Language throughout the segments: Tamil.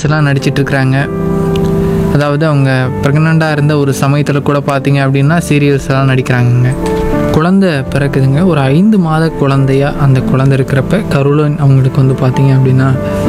சீரியல்ஸ் எல்லாம் நடிச்சிட்டு இருக்கிறாங்க அதாவது அவங்க ப்ரெக்னெண்ட்டாக இருந்த ஒரு சமயத்தில் கூட பார்த்தீங்க அப்படின்னா சீரியல்ஸ் எல்லாம் நடிக்கிறாங்கங்க குழந்தை பிறக்குதுங்க ஒரு ஐந்து மாத குழந்தையா அந்த குழந்தை இருக்கிறப்ப கருளன் அவங்களுக்கு வந்து பார்த்தீங்க அப்படின்னா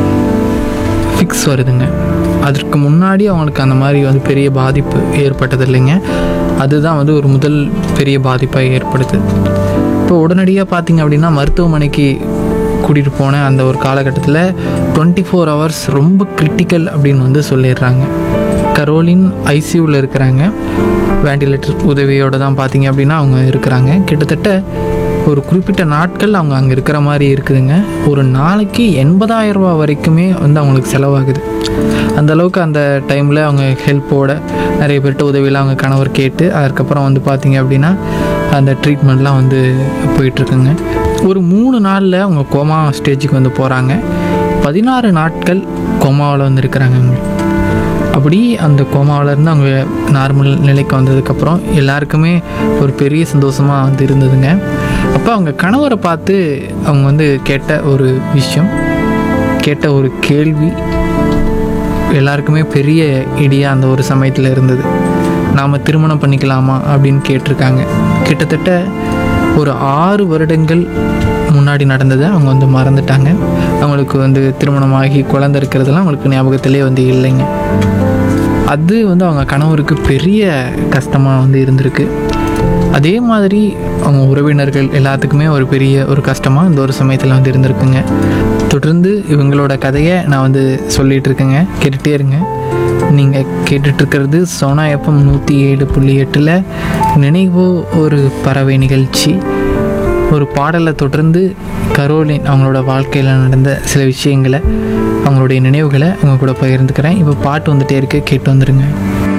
ஃபிக்ஸ் வருதுங்க அதற்கு முன்னாடி அவங்களுக்கு அந்த மாதிரி வந்து பெரிய பாதிப்பு ஏற்பட்டது இல்லைங்க அதுதான் வந்து ஒரு முதல் பெரிய பாதிப்பாக ஏற்படுது இப்போ உடனடியாக பார்த்தீங்க அப்படின்னா மருத்துவமனைக்கு கூட்டிகிட்டு போன அந்த ஒரு காலகட்டத்தில் டுவெண்ட்டி ஃபோர் ஹவர்ஸ் ரொம்ப கிரிட்டிக்கல் அப்படின்னு வந்து சொல்லிடுறாங்க கரோலின் ஐசியூவில் இருக்கிறாங்க வேண்டிலேட்டர் உதவியோடு தான் பார்த்தீங்க அப்படின்னா அவங்க இருக்கிறாங்க கிட்டத்தட்ட ஒரு குறிப்பிட்ட நாட்கள் அவங்க அங்கே இருக்கிற மாதிரி இருக்குதுங்க ஒரு நாளைக்கு எண்பதாயிரம் ரூபா வரைக்குமே வந்து அவங்களுக்கு செலவாகுது அந்த அளவுக்கு அந்த டைமில் அவங்க ஹெல்ப்போட நிறைய பேர்கிட்ட உதவியெல்லாம் அவங்க கணவர் கேட்டு அதுக்கப்புறம் வந்து பார்த்தீங்க அப்படின்னா அந்த ட்ரீட்மெண்ட்லாம் வந்து போயிட்டுருக்குங்க ஒரு மூணு நாளில் அவங்க கோமா ஸ்டேஜுக்கு வந்து போகிறாங்க பதினாறு நாட்கள் கோமாவில் வந்து இருக்கிறாங்க அவங்க அப்படி அந்த கோமாவில் இருந்து அவங்க நார்மல் நிலைக்கு வந்ததுக்கப்புறம் எல்லாருக்குமே ஒரு பெரிய சந்தோஷமாக வந்து இருந்ததுங்க அப்போ அவங்க கணவரை பார்த்து அவங்க வந்து கேட்ட ஒரு விஷயம் கேட்ட ஒரு கேள்வி எல்லாருக்குமே பெரிய இடியாக அந்த ஒரு சமயத்தில் இருந்தது நாம் திருமணம் பண்ணிக்கலாமா அப்படின்னு கேட்டிருக்காங்க கிட்டத்தட்ட ஒரு ஆறு வருடங்கள் முன்னாடி நடந்ததை அவங்க வந்து மறந்துட்டாங்க அவங்களுக்கு வந்து திருமணமாகி குழந்தை இருக்கிறதெல்லாம் அவங்களுக்கு ஞாபகத்திலே வந்து இல்லைங்க அது வந்து அவங்க கணவருக்கு பெரிய கஷ்டமாக வந்து இருந்திருக்கு அதே மாதிரி அவங்க உறவினர்கள் எல்லாத்துக்குமே ஒரு பெரிய ஒரு கஷ்டமாக இந்த ஒரு சமயத்தில் வந்து இருந்திருக்குங்க தொடர்ந்து இவங்களோட கதையை நான் வந்து சொல்லிகிட்டு இருக்கேங்க கேட்டுகிட்டே இருங்க நீங்கள் கேட்டுட்ருக்கிறது சோனா எஃப்எம் நூற்றி ஏழு புள்ளி எட்டில் நினைவோ ஒரு பறவை நிகழ்ச்சி ஒரு பாடலை தொடர்ந்து கரோலின் அவங்களோட வாழ்க்கையில் நடந்த சில விஷயங்களை அவங்களுடைய நினைவுகளை அவங்க கூட பகிர்ந்துக்கிறேன் இப்போ பாட்டு வந்துட்டே இருக்கு கேட்டு வந்துடுங்க